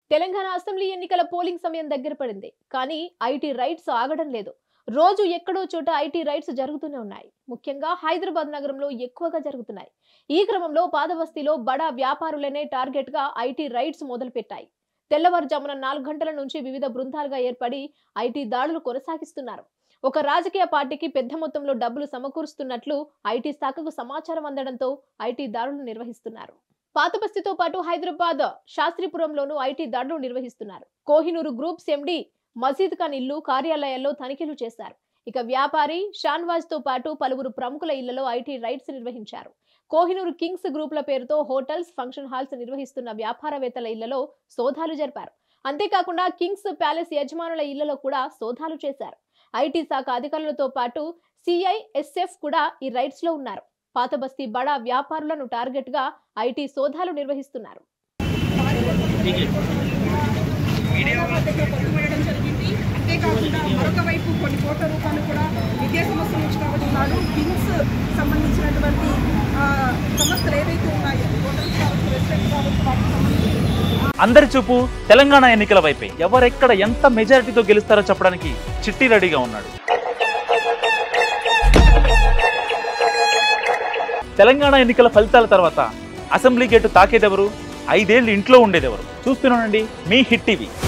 Telangana assembly ఎన్నికల polling సమయం దగ్గర పడింది కానీ ఐటీ రైట్స్ ఆగడం లేదు రోజు ఎక్కడో చోట ఐటీ రైట్స్ జరుగుతూనే ఉన్నాయి ముఖ్యంగా హైదరాబాద్ నగరంలో ఎక్కువగా జరుగుతున్నాయి ఈ క్రమంలో పాదబస్తీలో బడా వ్యాపారులనే టార్గెట్ గా ఐటీ రైట్స్ మొదలుపెట్టాయి తెల్లవారుజామున నాలుగు గంటల నుంచి వివిధ బృందాలుగా ఏర్పడి ఐటీ దాడులు కొనసాగిస్తున్నారు ఒక రాజకీయ పార్టీకి పెద్ద మొత్తంలో డబ్బులు సమకూరుస్తున్నట్లు ఐటీ శాఖకు సమాచారం అందడంతో ఐటీ దాడులు నిర్వహిస్తున్నారు పాతబస్తీతో పాటు హైదరాబాద్ శాస్త్రిపురంలోనూ ఐటీ దాడులు నిర్వహిస్తున్నారు కోహినూరు గ్రూప్స్ ఎండి మజీద్ ఖాన్ ఇల్లు కార్యాలయాల్లో తనిఖీలు చేశారు ఇక వ్యాపారి షాన్వాజ్ తో పాటు పలువురు ప్రముఖుల ఇళ్లలో ఐటీ రైట్స్ నిర్వహించారు కోహినూరు కింగ్స్ గ్రూపుల పేరుతో హోటల్స్ ఫంక్షన్ హాల్స్ నిర్వహిస్తున్న వ్యాపారవేత్తల ఇళ్లలో సోదాలు జరిపారు అంతేకాకుండా కింగ్స్ ప్యాలెస్ యజమానుల ఇళ్లలో కూడా సోదాలు చేశారు ఐటీ శాఖ అధికారులతో పాటు సిఐఎస్ఎఫ్ కూడా ఈ రైట్స్ లో ఉన్నారు పాత బస్తీ బడా వ్యాపారులను టార్గెట్ గా ఐటీ సోదాలు నిర్వహిస్తున్నారు దగ్గర పట్టుబడడం జరిగింది అంతేకాకుండా మరొక వైపు కొన్ని కోట్ల రూపాయలు కూడా విద్యా సంస్థల నుంచి కాబడుతున్నారు కింగ్స్ సంబంధించినటువంటి ఆ, సంస్థలు ఏవైతే ఉన్నాయో హోటల్స్ కావచ్చు రెస్టారెంట్ కావచ్చు వాటికి సంబంధించి అందరి చూపు తెలంగాణ ఎన్నికల వైపే ఎవరెక్కడ ఎంత మెజారిటీతో గెలుస్తారో చెప్పడానికి చిట్టి రెడీగా ఉన్నాడు తెలంగాణ ఎన్నికల ఫలితాల తర్వాత అసెంబ్లీ గేటు తాకేదెవరు ఐదేళ్లు ఇంట్లో ఉండేదెవరు చూస్తున్నానండి మీ హిట్ టీవీ